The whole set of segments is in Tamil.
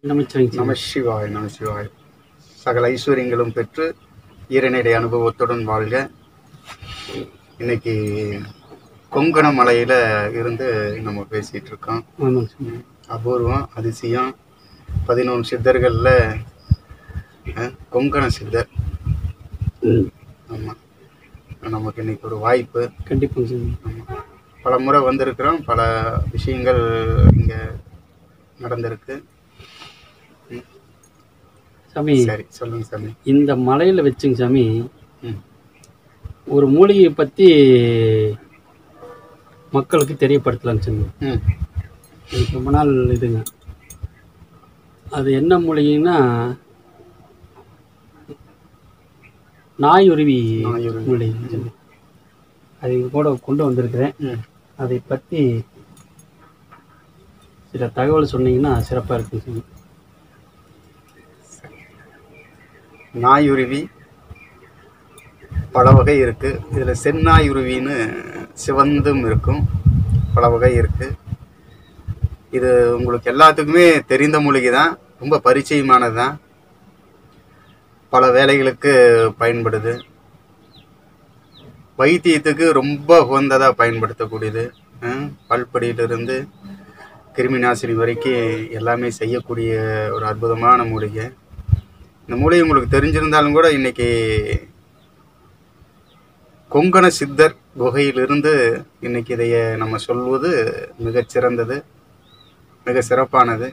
நமச்சிவாங்க நம சிவாய் நம சிவாய் சகல ஐஸ்வர்யங்களும் பெற்று ஈரநடை அனுபவத்துடன் வாழ்க இன்னைக்கு கொங்கண மலையில இருந்து நம்ம பேசிட்டு இருக்கோம் ஆமாங்க சாமி அபூர்வம் அதிசயம் பதினொன்று சித்தர்களில் அஹ், கொங்கண சித்தர் ம். ஆமாம் நமக்கு இன்னைக்கு ஒரு வாய்ப்பு கண்டிப்பாங்க சாமி ஆமா. பல முறை வந்திருக்கிறோம் பல விஷயங்கள் இங்கே நடந்திருக்கு சாமி சரி சொல்லுங்க சாமி இந்த மலையில் வச்சுங்க சாமி ம் ஒரு மூலிகையை பற்றி மக்களுக்கு தெரியப்படுத்தலாங்க சாமி ம் இது ரொம்ப நாள் இதுங்க அது என்ன மூலிகைன்னா நாயுருவி நாயுருவி. மூலிகை சாமி அது இங்க கூட கொண்டு வந்திருக்கிறேன் ம் அதை பற்றி சில தகவல் சொன்னீங்கன்னா சிறப்பாக இருக்கும் சாமி நாயுருவி பல வகை இருக்கு இதில் செந்நாயுருவின்னு சிவந்தும் இருக்கும் பல வகை இருக்கு இது உங்களுக்கு எல்லாத்துக்குமே தெரிந்த மூலிகை தான் ரொம்ப பரிச்சயமானது தான் பல வேலைகளுக்கு பயன்படுது வைத்தியத்துக்கு ரொம்ப உகந்ததாக பயன்படுத்தக்கூடியது அஹ், பல்படியிலிருந்து கிருமி நாசினி வரைக்கும் எல்லாமே செய்யக்கூடிய ஒரு அற்புதமான மூலிகை இந்த மூலிகை உங்களுக்கு தெரிஞ்சிருந்தாலும் கூட இன்னைக்கு கொங்கண சித்தர் குகையிலிருந்து இன்னைக்கு இதைய நம்ம சொல்வது மிகச் சிறந்தது மிக சிறப்பானது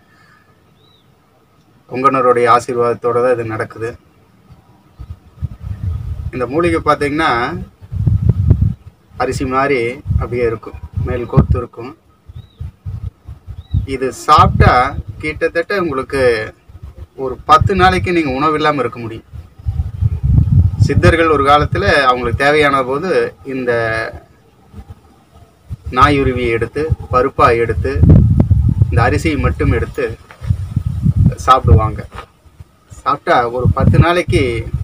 கொங்கணருடைய ஆசீர்வாதத்தோட தான் இது நடக்குது இந்த மூலிகை பார்த்தீங்கன்னா அரிசி மாதிரி அப்படியே இருக்கும் மேல் கோத்து இருக்கும் இது சாப்பிட்டா கிட்டத்தட்ட உங்களுக்கு ஒரு பத்து நாளைக்கு நீங்கள் உணவு இல்லாமல் இருக்க முடியும் சித்தர்கள் ஒரு காலத்தில் அவங்களுக்கு தேவையான போது இந்த நாயுருவியை எடுத்து பருப்பாக எடுத்து இந்த அரிசியை மட்டும் எடுத்து சாப்பிடுவாங்க சாப்பிட்டா ஒரு பத்து நாளைக்கு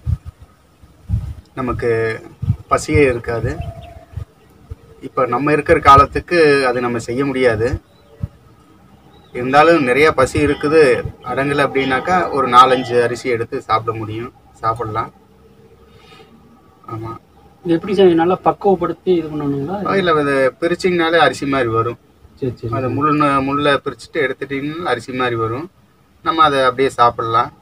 நமக்கு பசியே இருக்காது இப்போ நம்ம இருக்கிற காலத்துக்கு அது நம்ம செய்ய முடியாது இருந்தாலும் நிறைய பசி இருக்குது அடங்கலை அப்படின்னாக்கா ஒரு நாலஞ்சு அரிசி எடுத்து சாப்பிட முடியும் சாப்பிடலாம் ஆமாம் இது எப்படி சாமி நல்லா பக்குவப்படுத்தி இது பண்ணணுங்களா இல்லை அதை பிரிச்சிங்கனாலே அரிசி மாதிரி வரும் சரி சரி அதை முள் முள்ளை பிரிச்சுட்டு எடுத்துட்டிங்கன்னா அரிசி மாதிரி வரும் நம்ம அதை அப்படியே சாப்பிடலாம்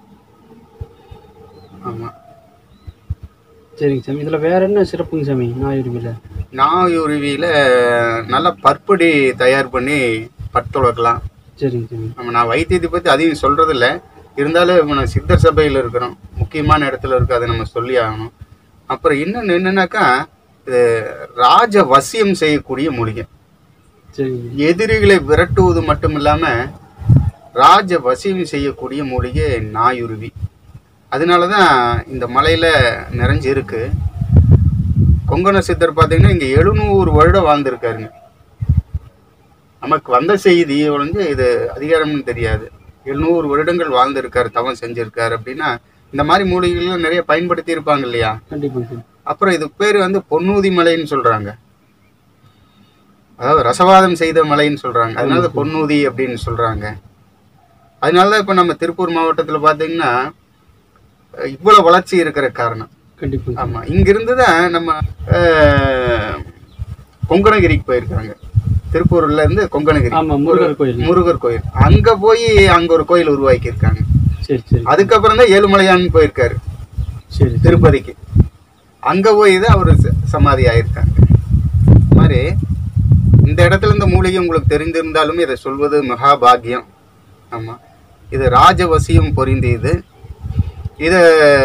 ஆமாம் சரிங்க சாமி இதில் வேற என்ன சிறப்புங்க சாமி நாயுருவியில் நாயுருவியில் நல்லா பற்படி தயார் பண்ணி பட்டுழக்கலாம் சரிங்க சாமி நம்ம நான் வைத்தியத்தை பற்றி அதிகம் சொல்கிறதில்ல இருந்தாலும் இப்போ நான் சித்தர் சபையில் இருக்கிறோம் முக்கியமான இடத்துல இருக்கு அதை நம்ம சொல்லி ஆகணும் அப்புறம் இன்னொன்று என்னன்னாக்கா இது ராஜ வசியம் செய்யக்கூடிய மூலிகை சரிங்க எதிரிகளை விரட்டுவது மட்டும் இல்லாமல் ராஜ வசியம் செய்யக்கூடிய மூலிகை நாயுருவி அதனால தான் இந்த மலையில் நிறைஞ்சு இருக்கு கொங்கண சித்தர் பார்த்தீங்கன்னா இங்கே எழுநூறு வருடம் வாழ்ந்திருக்காருங்க நமக்கு வந்த செய்தி ஒழிஞ்சு இது அதிகாரம்னு தெரியாது எழுநூறு வருடங்கள் வாழ்ந்திருக்காரு தவம் செஞ்சிருக்காரு அப்படின்னா இந்த மாதிரி மூலிகைகள் நிறைய பயன்படுத்தி இருப்பாங்க இல்லையா கண்டிப்பாங்க சாமி அப்புறம் இதுக்கு பேர் வந்து பொன்னூதி மலைன்னு சொல்றாங்க அதாவது ரசவாதம் செய்த மலைன்னு சொல்றாங்க அதனால தான் பொன்னூதி அப்படின்னு சொல்றாங்க அதனால தான் இப்போ நம்ம திருப்பூர் மாவட்டத்தில் பார்த்தீங்கன்னா அஹ், இவ்வளவு வளர்ச்சி இருக்கிற காரணம் கண்டிப்பாங்க ஆமா இங்கிருந்து தான் நம்ம அஹ், கொங்கணகிரிக்கு போயிருக்காங்க திருப்பூர்ல இருந்து கொங்கணகிரி ஆமாம் முருகர் கோயில் முருகர் கோயில் அங்க போய் அங்க ஒரு கோயில் உருவாக்கி இருக்காங்க சரி சரி அதுக்கப்புறம் தான் ஏழுமலையான் போயிருக்காரு சரி சரி திருப்பதிக்கு அங்க போய் தான் அவர் சமாதி ஆயிருக்காங்க இந்த மாதிரி இந்த இடத்துல இந்த மூலிகை உங்களுக்கு தெரிந்திருந்தாலும் இதை சொல்வது மகா பாக்கியம் ஆமா இது ராஜவசியம் பொரிந்தியது இதை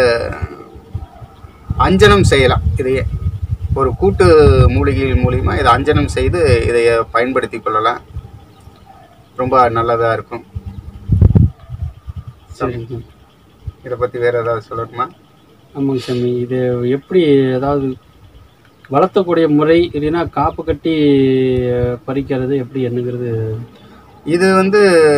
அஞ்சனம் செய்யலாம் இதையே ஒரு கூட்டு மூலிகைகள் மூலியமா இதை அஞ்சனம் செய்து இதை பயன்படுத்தி கொள்ளலாம் ரொம்ப நல்லதா இருக்கும் சரிங்க சாமி இதை பத்தி வேற ஏதாவது சொல்லணுமா ஆமாங்க சாமி இது எப்படி ஏதாவது வளர்த்தக்கூடிய முறை இல்லைன்னா காப்பு கட்டி அஹ், பறிக்கிறது எப்படி என்னங்கிறது இது வந்து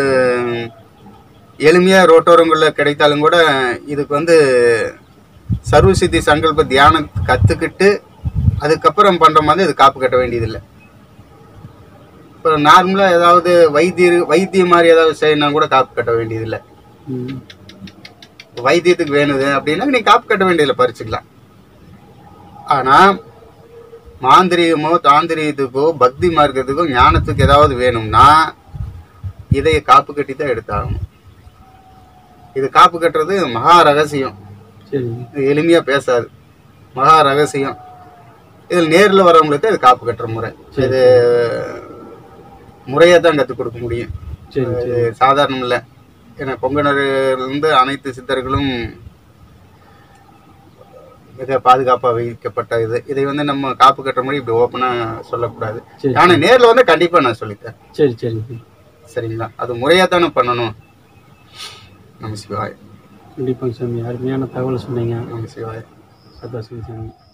எளிமையாக ரோட்டோரங்களில் கிடைத்தாலும் கூட இதுக்கு வந்து சர்வசித்தி சங்கல்ப தியானம் கற்றுக்கிட்டு அதுக்கப்புறம் பண்ணுற மாதிரி இது காப்பு கட்ட வேண்டியதில்லை இப்போ நார்மலாக ஏதாவது வைத்திய வைத்தியம் மாதிரி ஏதாவது செய்யணும் கூட காப்பு கட்ட வேண்டியதில்லை ம் வைத்தியத்துக்கு வேணுது அப்படின்னா நீ காப்பு கட்ட வேண்டியதில்லை பறிச்சுக்கலாம் ஆனால் மாந்திரிகமோ தாந்திரிகத்துக்கோ பக்தி மார்க்கத்துக்கோ ஞானத்துக்கு ஏதாவது வேணும்னா இதை காப்பு கட்டி தான் எடுத்தாகணும் இது காப்பு கட்டுறது மகா ரகசியம் சரிங்க இது எளிமையா பேசாது மகா ரகசியம் இதில் நேரில் வரவங்களுக்கு இது காப்பு கட்டுற முறை இது முறையாக தான் கற்றுக் கொடுக்க முடியும் சரி சரி இது சாதாரணம் இல்லை ஏன்னா கொங்கணரிலிருந்து அனைத்து சித்தர்களும் மிக பாதுகாப்பாக வைக்கப்பட்ட இது இதை வந்து நம்ம காப்பு கட்டுற மாதிரி இப்படி ஓப்பனாக சொல்லக்கூடாது சரி ஆனால் நேரில் வந்து கண்டிப்பாக நான் சொல்லித்தரேன் சரி சரிங்க சரிங்களா அது முறையாக தானே பண்ணணும் நம்ம சிவாய் கண்டிப்பாங்க சாமி அருமையான தகவல் சொன்னீங்க நம்ம சிவாய் சந்தோஷம் சாமி